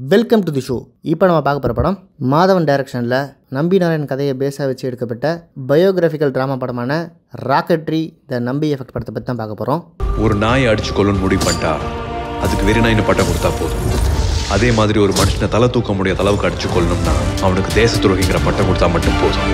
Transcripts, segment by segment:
welcome to the show இப்போ நம்ம பார்க்க போகிற படம் மாதவன் டைரக்ஷனில் நம்பி நாராயண் கதையை பேஸாக வச்சு எடுக்கப்பட்ட பயோகிராஃபிக்கல் ட்ராமா படமான ராக்கெட்ரி த நம்பி எஃபெக்ட் படத்தை பற்றி தான் பார்க்க போகிறோம் ஒரு நாயை அடிச்சு கொல்லணும்னு முடிவு பண்ணிட்டா அதுக்கு வெறி நாயின்னு பட்டம் கொடுத்தா போதும் அதே மாதிரி ஒரு மனுஷனை தலை தூக்க முடியாத அளவுக்கு அடிச்சு கொள்ளணும்னா அவனுக்கு தேச துரோகிங்கிற பட்டம் கொடுத்தா மட்டும் போதும்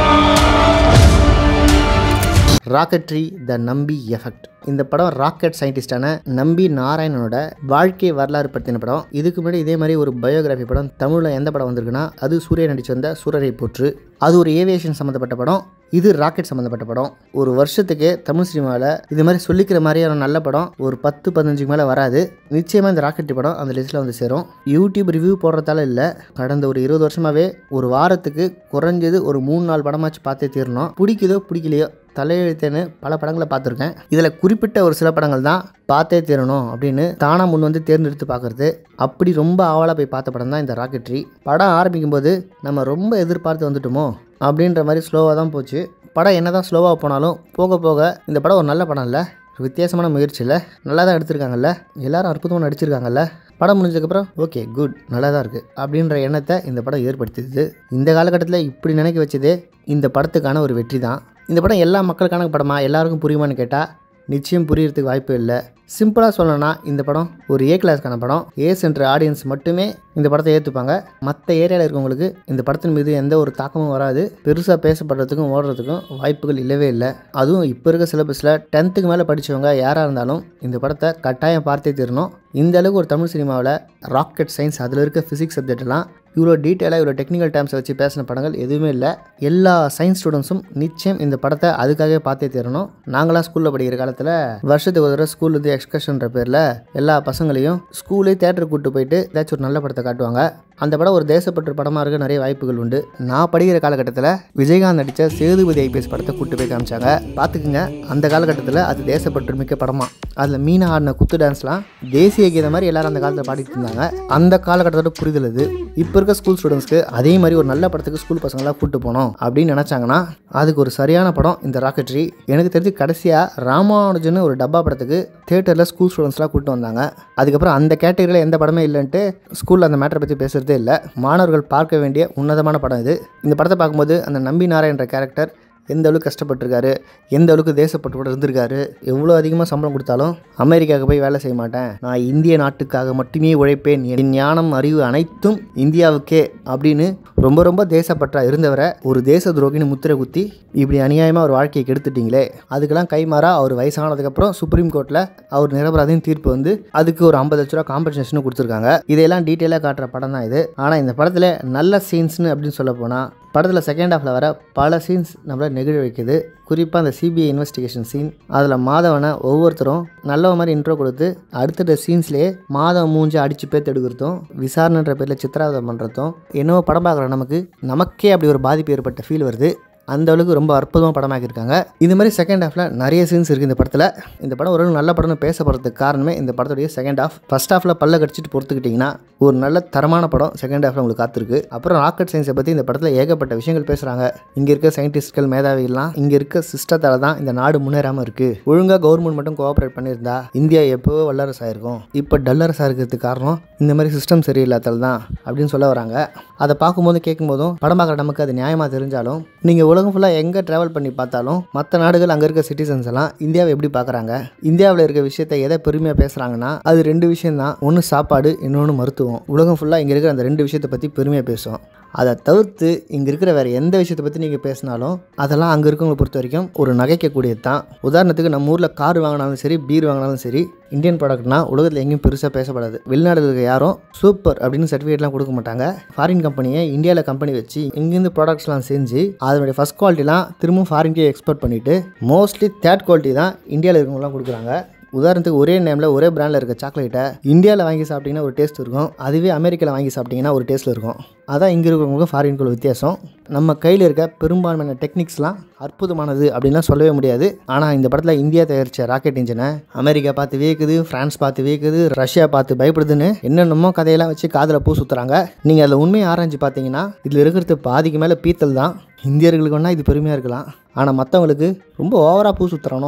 ராக்கெட்ரி த நம்பி எஃபெக்ட் இந்த படம் ராக்கெட் சயின்டிஸ்டான நம்பி நாராயணனோட வாழ்க்கை வரலாறு பற்றின படம் இதுக்கு முன்னாடி இதே மாதிரி ஒரு பயோகிராஃபி படம் தமிழில் எந்த படம் வந்திருக்குன்னா அது சூர்யா நடிச்சு வந்த சூரரை போற்று அது ஒரு ஏவியேஷன் சம்மந்தப்பட்ட படம் இது ராக்கெட் சம்மந்தப்பட்ட படம் ஒரு வருஷத்துக்கு தமிழ் சினிமாவில் இது மாதிரி சொல்லிக்கிற மாதிரியான நல்ல படம் ஒரு பத்து பதினஞ்சுக்கு மேலே வராது நிச்சயமாக இந்த ராக்கெட் படம் அந்த லிஸ்ட்டில் வந்து சேரும் யூடியூப் ரிவ்யூ போடுறதால இல்லை கடந்த ஒரு இருபது வருஷமாகவே ஒரு வாரத்துக்கு குறைஞ்சது ஒரு மூணு நாலு படமாச்சு பார்த்தே தீரணும் பிடிக்குதோ பிடிக்கலையோ தலையெழுத்தேன்னு பல படங்களை பார்த்துருக்கேன் இதில் குறிப்பிட்ட ஒரு சில படங்கள் தான் பார்த்தே தீரணும் அப்படின்னு தானாக முன் வந்து தேர்ந்தெடுத்து பார்க்குறது அப்படி ரொம்ப ஆவலாக போய் பார்த்த படம் தான் இந்த ராக்கெட்ரி படம் ஆரம்பிக்கும் போது நம்ம ரொம்ப எதிர்பார்த்து வந்துட்டோமோ அப்படின்ற மாதிரி ஸ்லோவாக தான் போச்சு படம் என்ன தான் ஸ்லோவாக போனாலும் போக போக இந்த படம் ஒரு நல்ல படம் இல்லை ஒரு வித்தியாசமான முயற்சி இல்லை நல்லா தான் எடுத்திருக்காங்கல்ல எல்லாரும் அற்புதமாக நடிச்சிருக்காங்கல்ல படம் முடிஞ்சதுக்கப்புறம் ஓகே குட் நல்லா தான் இருக்குது அப்படின்ற எண்ணத்தை இந்த படம் ஏற்படுத்திடுது இந்த காலகட்டத்தில் இப்படி நினைக்க வச்சதே இந்த படத்துக்கான ஒரு வெற்றி தான் இந்த படம் எல்லா மக்களுக்கான படமா எல்லாருக்கும் புரியுமான்னு கேட்டால் நிச்சயம் புரியறதுக்கு வாய்ப்பு இல்லை சிம்பிளாக சொல்லணும்னா இந்த படம் ஒரு ஏ கிளாஸ்க்கான படம் ஏ சென்டர் ஆடியன்ஸ் மட்டுமே இந்த படத்தை ஏற்றுப்பாங்க மற்ற ஏரியாவில் இருக்கவங்களுக்கு இந்த படத்தின் மீது எந்த ஒரு தாக்கமும் வராது பெருசாக பேசப்படுறதுக்கும் ஓடுறதுக்கும் வாய்ப்புகள் இல்லவே இல்லை அதுவும் இப்போ இருக்க சிலபஸில் டென்த்துக்கு மேலே படித்தவங்க யாராக இருந்தாலும் இந்த படத்தை கட்டாயம் பார்த்தே தீரணும் இந்த அளவுக்கு ஒரு தமிழ் சினிமாவில் ராக்கெட் சயின்ஸ் அதில் இருக்க ஃபிசிக்ஸ் சப்ஜெக்ட்லாம் இவ்வளோ டீட்டெயிலாக இவ்வளோ டெக்னிக்கல் டேர்ம்ஸை வச்சு பேசின படங்கள் எதுவுமே இல்லை எல்லா சயின்ஸ் ஸ்டூடெண்ட்ஸும் நிச்சயம் இந்த படத்தை அதுக்காகவே பார்த்தே தீரணும் நாங்களாம் ஸ்கூலில் படிக்கிற காலத்தில் வருஷத்துக்கு ஒரு தடவை ஸ்கூல் வந்து எக்ஸ்கர்ஷன்ற பேரில் எல்லா பசங்களையும் ஸ்கூலே தேட்டருக்கு கூப்பிட்டு போயிட்டு ஏதாச்சும் ஒரு நல்ல படத்தை காட்டுவாங்க அந்த படம் ஒரு தேசப்பற்று படமாக இருக்க நிறைய வாய்ப்புகள் உண்டு நான் படிக்கிற காலகட்டத்தில் விஜயகாந்த் நடித்த சேதுபதி ஐபிஎஸ் படத்தை கூப்பிட்டு போய் காமிச்சாங்க பார்த்துக்குங்க அந்த காலகட்டத்தில் அது தேசப்பற்று மிக்க படமா அதில் மீனா ஆடின குத்து டான்ஸ்லாம் தேசிய கீதம் மாதிரி எல்லாரும் அந்த காலத்தில் பாடிட்டு இருந்தாங்க அந்த காலகட்டத்தோட புரிதல் இது இப்போ இருக்க ஸ்கூல் ஸ்டூடெண்ட்ஸ்க்கு அதே மாதிரி ஒரு நல்ல படத்துக்கு ஸ்கூல் பசங்களாக கூப்பிட்டு போனோம் அப்படின்னு நினச்சாங்கன்னா அதுக்கு ஒரு சரியான படம் இந்த ராக்கெட்ரி எனக்கு தெரிஞ்சு கடைசியாக ராமானுஜன் ஒரு டப்பா படத்துக்கு தேட்டரில் ஸ்கூல் ஸ்டூடெண்ட்ஸ்லாம் கூப்பிட்டு வந்தாங்க அதுக்கப்புறம் அந்த கேட்டகரியில் எந்த படமே இல்லைன்ட்டு ஸ்கூலில் அந்த மேட்டரை பற்றி பேசுகிறதே இல்லை மாணவர்கள் பார்க்க வேண்டிய உன்னதமான படம் இது இந்த படத்தை பார்க்கும்போது அந்த நம்பி நாராயணன்ற கேரக்டர் எந்த அளவுக்கு கஷ்டப்பட்டிருக்காரு எந்த அளவுக்கு தேசப்பட்டு இருந்திருக்காரு எவ்வளோ அதிகமாக சம்பளம் கொடுத்தாலும் அமெரிக்காவுக்கு போய் வேலை செய்ய மாட்டேன் நான் இந்திய நாட்டுக்காக மட்டுமே உழைப்பேன் என் ஞானம் அறிவு அனைத்தும் இந்தியாவுக்கே அப்படின்னு ரொம்ப ரொம்ப தேசப்பற்றா இருந்தவரை ஒரு தேச துரோகின்னு முத்திரை குத்தி இப்படி அநியாயமாக ஒரு வாழ்க்கையை கெடுத்துட்டீங்களே அதுக்கெல்லாம் கைமாறா அவர் வயசானதுக்கப்புறம் சுப்ரீம் கோர்ட்டில் அவர் நிரபராதின்னு தீர்ப்பு வந்து அதுக்கு ஒரு ஐம்பது லட்ச ரூபா காம்பன்சேஷனும் கொடுத்துருக்காங்க இதையெல்லாம் டீட்டெயிலாக காட்டுற படம் தான் இது ஆனால் இந்த படத்தில் நல்ல சீன்ஸ்னு அப்படின்னு சொல்ல போனால் படத்தில் செகண்ட் ஹாஃபில் வர பல சீன்ஸ் நம்மளை நெகிழ வைக்குது குறிப்பாக அந்த சிபிஐ இன்வெஸ்டிகேஷன் சீன் அதில் மாதவனை ஒவ்வொருத்தரும் நல்ல மாதிரி இன்ட்ரோ கொடுத்து அடுத்தடுத்த சீன்ஸ்லேயே மாதவன் மூஞ்சி அடித்து பேத்து எடுக்கிறதும் விசாரணைன்ற பேரில் சித்திராவதம் பண்ணுறதும் என்னவோ படம் பார்க்குற நமக்கு நமக்கே அப்படி ஒரு பாதிப்பு ஏற்பட்ட ஃபீல் வருது அந்த அளவுக்கு ரொம்ப அற்புதமாக படமாக்கியிருக்காங்க இந்த மாதிரி செகண்ட் ஹாஃபில் நிறைய சீன்ஸ் இருக்குது இந்த படத்தில் இந்த படம் ஒரு நல்ல படம்னு பேசப்படுறதுக்கு காரணமே இந்த படத்துடைய செகண்ட் ஹாஃப் ஃபஸ்ட் ஹாஃபில் பல்ல கடிச்சிட்டு பொறுத்துக்கிட்டிங்கன்னா ஒரு நல்ல தரமான படம் செகண்ட் ஹாஃபில் உங்களுக்கு காத்திருக்கு அப்புறம் ராக்கெட் சயின்ஸை பற்றி இந்த படத்தில் ஏகப்பட்ட விஷயங்கள் பேசுகிறாங்க இங்கே இருக்க சயின்டிஸ்ட்கள் மேதாவிகள்லாம் இங்கே இருக்க சிஸ்டத்தால் தான் இந்த நாடு முன்னேறாமல் இருக்குது ஒழுங்காக கவர்மெண்ட் மட்டும் கோஆப்ரேட் பண்ணியிருந்தா இந்தியா எப்போவோ வல்லரசு ஆயிருக்கும் இப்போ டல்லரசாக இருக்கிறதுக்கு காரணம் இந்த மாதிரி சிஸ்டம் சரியில்லாதால் தான் அப்படின்னு சொல்ல வராங்க அதை பார்க்கும்போது கேட்கும்போதும் படம் பார்க்குற நமக்கு அது நியாயமாக தெரிஞ்சாலும் நீங்கள் உலகம் ஃபுல்லாக எங்கே ட்ராவல் பண்ணி பார்த்தாலும் மற்ற நாடுகள் அங்கே இருக்க சிட்டிசன்ஸ் எல்லாம் இந்தியாவை எப்படி பார்க்குறாங்க இந்தியாவில் இருக்க விஷயத்தை எதை பெருமையாக பேசுகிறாங்கன்னா அது ரெண்டு விஷயம் தான் ஒன்று சாப்பாடு இன்னொன்று மருத்துவம் உலகம் ஃபுல்லாக இங்கே இருக்கிற அந்த ரெண்டு விஷயத்தை பற்றி பெருமையாக பேசுவோம் அதை தவிர்த்து இங்கே இருக்கிற வேறு எந்த விஷயத்தை பற்றி நீங்கள் பேசினாலும் அதெல்லாம் அங்கே இருக்கவங்களை பொறுத்த வரைக்கும் ஒரு நகைக்கக்கூடியது தான் உதாரணத்துக்கு நம்ம ஊரில் கார் வாங்கினாலும் சரி பீர் வாங்கினாலும் சரி இந்தியன் ப்ராடக்ட்னா உலகத்தில் எங்கேயும் பெருசாக பேசப்படாது வெளிநாடுல இருக்க யாரும் சூப்பர் அப்படின்னு சர்டிஃபிகேட்லாம் கொடுக்க மாட்டாங்க ஃபாரின் கம்பெனியை இந்தியாவில் கம்பெனி வச்சு இங்கேருந்து ப்ராடக்ட்ஸ்லாம் செஞ்சு அதனுடைய ஃபஸ்ட் குவாலிட்டிலாம் திரும்பவும் ஃபாரின்கே எக்ஸ்போர்ட் பண்ணிவிட்டு மோஸ்ட்லி தேர்ட் குவாலிட்டி தான் இந்தியாவில் இருக்கவங்களாம் கொடுக்குறாங்க உதாரணத்துக்கு ஒரே நேமில் ஒரே பிராண்டில் இருக்க சாக்லேட்டை இந்தியாவில் வாங்கி சாப்பிட்டிங்கன்னா ஒரு டேஸ்ட் இருக்கும் அதுவே அமெரிக்காவில் வாங்கி சாப்பிட்டிங்கன்னா ஒரு டேஸ்ட்டில் இருக்கும் அதான் இங்கே இருக்கிறவங்களுக்கும் ஃபாரின்குள்ள வித்தியாசம் நம்ம கையில் இருக்க பெரும்பான்மையான டெக்னிக்ஸ்லாம் அற்புதமானது அப்படின்லாம் சொல்லவே முடியாது ஆனால் இந்த படத்தில் இந்தியா தயாரித்த ராக்கெட் இன்ஜினை அமெரிக்கா பார்த்து வியக்குது ஃப்ரான்ஸ் பார்த்து வியக்குது ரஷ்யா பார்த்து பயப்படுதுன்னு என்னென்னமோ கதையெல்லாம் வச்சு காதில் பூ சுற்றுறாங்க நீங்கள் அதில் உண்மையை ஆராய்ஞ்சு பார்த்தீங்கன்னா இதில் இருக்கிறது பாதிக்கு மேலே பீத்தல் தான் இந்தியர்களுக்கு வேணால் இது பெருமையாக இருக்கலாம் ஆனால் மற்றவங்களுக்கு ரொம்ப ஓவராக பூ சுற்றுறானோ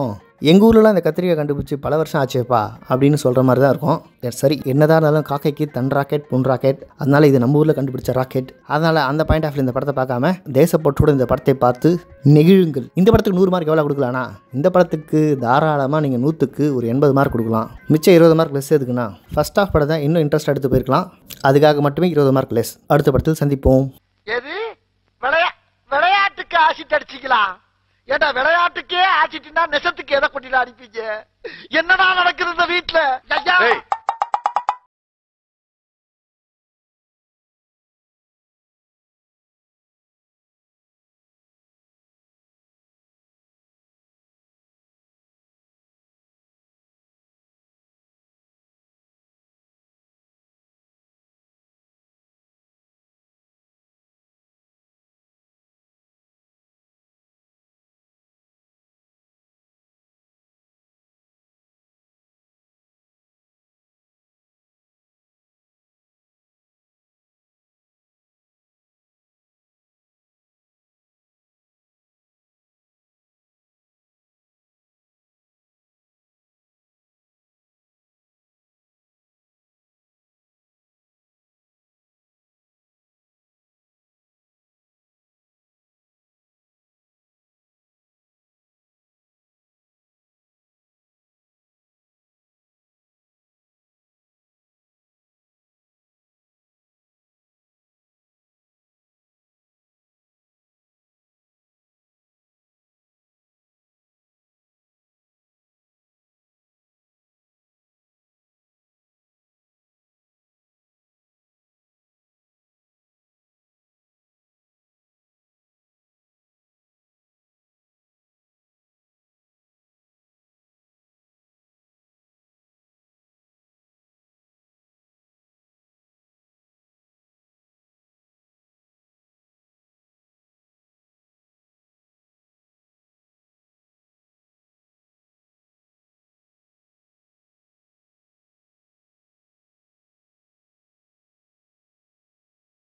எங்கள் ஊர்லலாம் இந்த கத்திரிக்காய் கண்டுபிடிச்சி பல வருஷம் ஆச்சேப்பா அப்படின்னு சொல்கிற மாதிரி தான் இருக்கும் எ- சரி என்னதான் இருந்தாலும் காக்கைக்கு தன் ராக்கெட் புன் ராக்கெட் அதனால இது நம்ம ஊரில் கண்டுபிடிச்ச ராக்கெட் அதனால் அந்த பாயிண்ட் ஆஃப் இந்த படத்தை பார்க்காம தேசப்பற்றோட இந்த படத்தை பார்த்து நெகிழுங்கள் இந்த படத்துக்கு நூறு மார்க் எவ்வளோ கொடுக்கலாம்னா இந்த படத்துக்கு தாராளமாக நீங்கள் நூற்றுக்கு ஒரு எண்பது மார்க் கொடுக்கலாம் மிச்சம் இருபது மார்க் லெஸ் எதுக்குன்னா ஃபர்ஸ்ட் ஆஃப் படத்தை இன்னும் இன்ட்ரெஸ்ட் எடுத்து போயிருக்கலாம் அதுக்காக மட்டுமே இருபது மார்க் லெஸ் அடுத்த படத்தில் சந்திப்போம் எது விளையா விளையாட்டுக்கு ஆசிட் அடிச்சிக்கலாம் ஏண்டா விளையாட்டுக்கே ஆசிட்டுனா நெசத்துக்கு எதை கொட்டில அடிப்பீங்க என்னடா நடக்குது